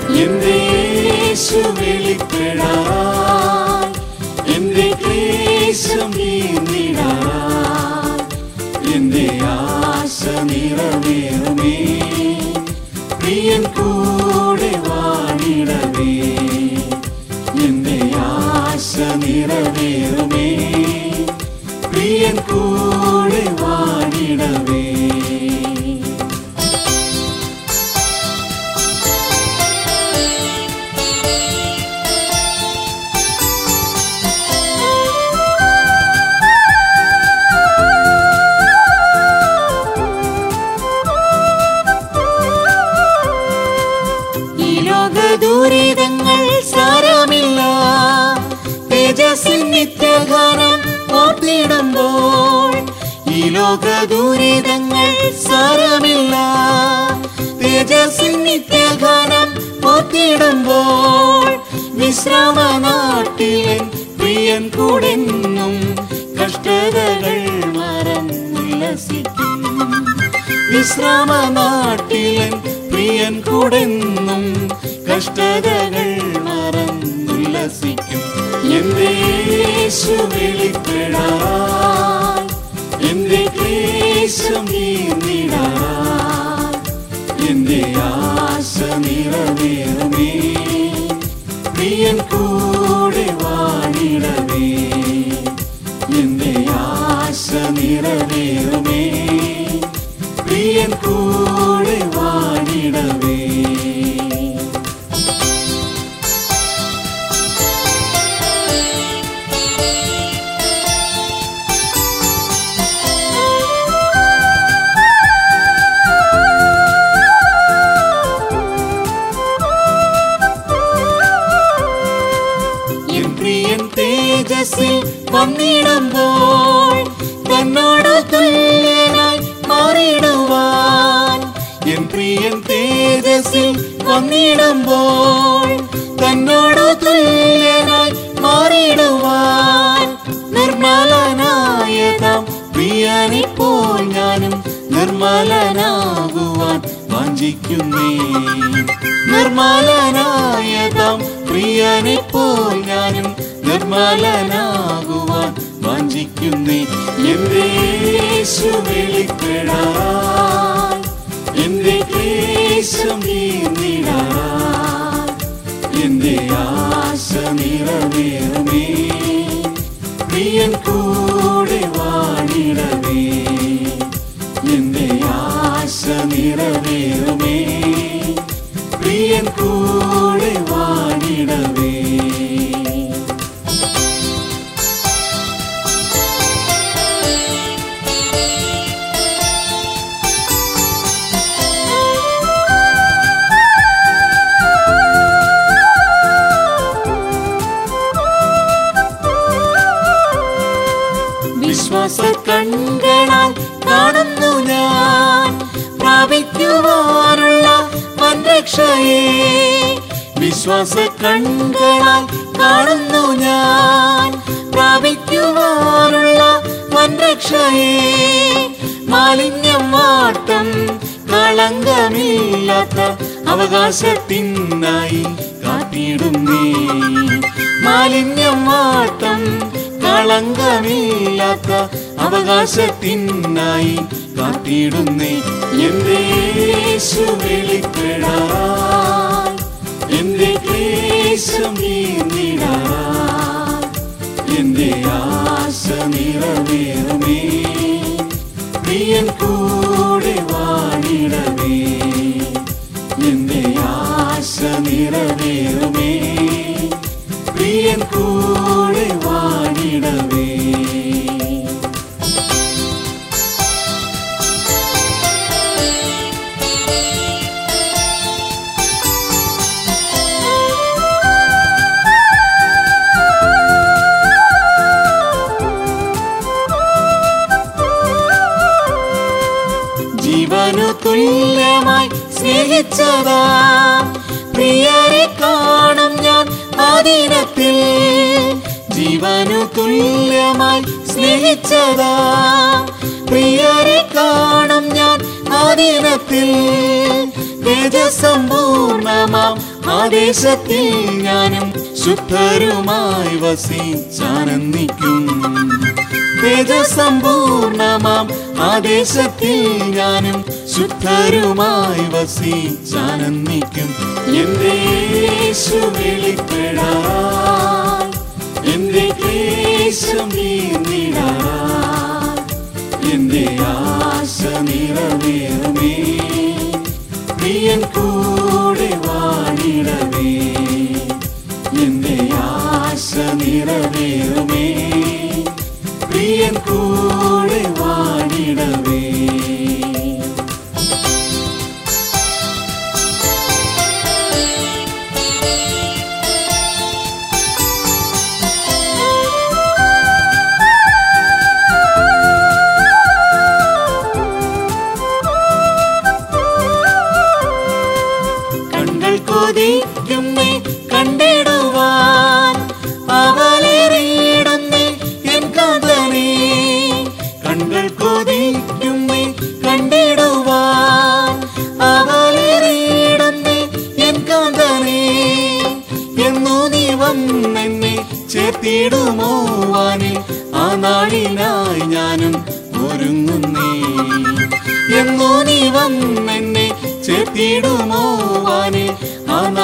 എന്റെ യേശു വെളിപ്പെടാൻ എന്റെ ക്ലേശം നീങ്ങിടാൻ എന്റെ ആശ നിറവേറുമേ പ്രിയൻ കൂടെ വാണിടവേ എന്റെ ആശ നിറവേറുമേ പ്രിയൻ കൂടെ വാണിടവേ ഈ ലോക ദുരിതങ്ങൾ സാരമില്ല തേജസ്സിൻ നിത്യഗാനം ഓർത്തിടുമ്പോൾ ഈ ലോക ദുരിതങ്ങൾ സാരമില്ല തേജസ്സിൻ നിത്യഗാനം ഓർത്തിടുമ്പോൾ വിശ്രാമ നാട്ടിലൻ പ്രിയൻ കൂടെന്നും കഷ്ടതകൾ മറന്നുല്ലസിക്കും വിശ്രാമ നാട്ടിലൻ പ്രിയൻ കൂടെന്നും കഷ്ടതകൾ മറന്നുല്ലസിക്കും എന്റെ യേശു വെളിപ്പെടാൻ എന്റെ ക്ലേശം നീങ്ങിടാൻ എന്റെ ആശ നിറവേറുമേ പ്രിയൻ കൂടെ വാണിടവേ എന്റെ ആശ നിറവേറുമേ പ്രിയൻ കൂടെ വാണിടവേ എൻ പ്രിയൻ തേജസ്സിൽ വന്നിടുമ്പോൾ തന്നോട് തുല്യനായി മാറിടുവാൻ എൻ പ്രിയൻ തേജസ്സിൽ വന്നിടുമ്പോൾ തന്നോട് തുല്യനായി മാറിടുവാൻ നിർമ്മലനായതാം പ്രിയനിപ്പോൾ ഞാനും നിർമ്മലനാകുവാൻ വാഞ്ചിക്കുന്നേ നിർമ്മലനായതാം പ്രിയനിപ്പോൾ ഞാനും നിർമ്മലനാകുവാൻ വാഞ്ചിക്കുന്നേ എന്റെ യേശു വെളിപ്പെടാൻ എന്റെ ക്ലേശം നീങ്ങിടാൻ എന്റെ ആശ നിറവേറുമേ പ്രിയൻ കൂടെ വാണിടവേ എന്റെ ആശ നിറവേറുമേ പ്രിയൻ കൂടെ വാണിടവേ വിശ്വാസ കണ്ണുകളാൽ കാണുന്നു ഞാൻ പ്രാപിക്കുവാനുള്ള വൻരക്ഷയെ വിശ്വാസ കണ്ണുകളാൽ കാണുന്നു ഞാൻ പ്രാപിക്കുവാനുള്ള വൻരക്ഷയെ മാലിന്യം വാട്ടം കളങ്കമില്ലാത്ത അവകാശത്തിനായി കാത്തിടുന്നേ മാലിന്യം വാട്ടം കളങ്കമില്ലാത്ത അവകാശത്തിനായി കാത്തിടുന്നേ എന്റെ യേശു വെളിപ്പെടാൻ എന്റെ ക്ലേശം നീങ്ങിടാൻ എന്റെ ആശ നിറവേറുമേ പ്രിയൻ കൂടെ വാണിടവേ എന്റെ ആശ നിറവേറുമേ പ്രിയൻ കൂടെ വാണിടവേ ജീവനു തുല്യമായി സ്നേഹിച്ചതാ പ്രിയരെ കാണും ഞാൻ ആദിനത്തിൽ ജീവനു തുല്യമായി സ്നേഹിച്ചതാ പ്രിയരെ കാണും ഞാൻ ആദിനത്തിൽ തേജസമ്പൂർണമാം ആദേശത്തിൽ ഞാനും ശുദ്ധരുമായി വസിച്ചാനന്ദിക്കും തേജസമ്പൂർണമാം ആദേശത്തിൽ ഞാനും ശുദ്ധരുമായി വസിച്ചാനന്ദിക്കും എന്റെ യേശു വെളിപ്പെടാൻ എന്റെ ക്ലേശം തീർന്നിടാൻ എന്റെ ആശ നിറവേറുമേ പ്രിയൻ കൂടെ വാണിടവേ എന്റെ ആശ നിറവേറുമേ പ്രിയൻ കൂടെ വാണിടവേ കണ്ണുകൾ കൊതിക്കുന്നേ കണ്ടിടുവാൻ അവലേറിയിടുന്നേ എൻ കാതനേ കണ്ണുകൾ കൊതിക്കുന്നേ കണ്ടിടുവാൻ അവലേറിയിടുന്നേ എൻ കാതനേ എന്നു നീ വന്നെന്നെ ചേർത്തിടുമോ വാനിൽ ആ നാളിനായി ഞാനും ഒരുങ്ങുന്നേ എന്നു നീ വന്നെന്നെ ചേർത്തിടുമോ വാനിൽ ആ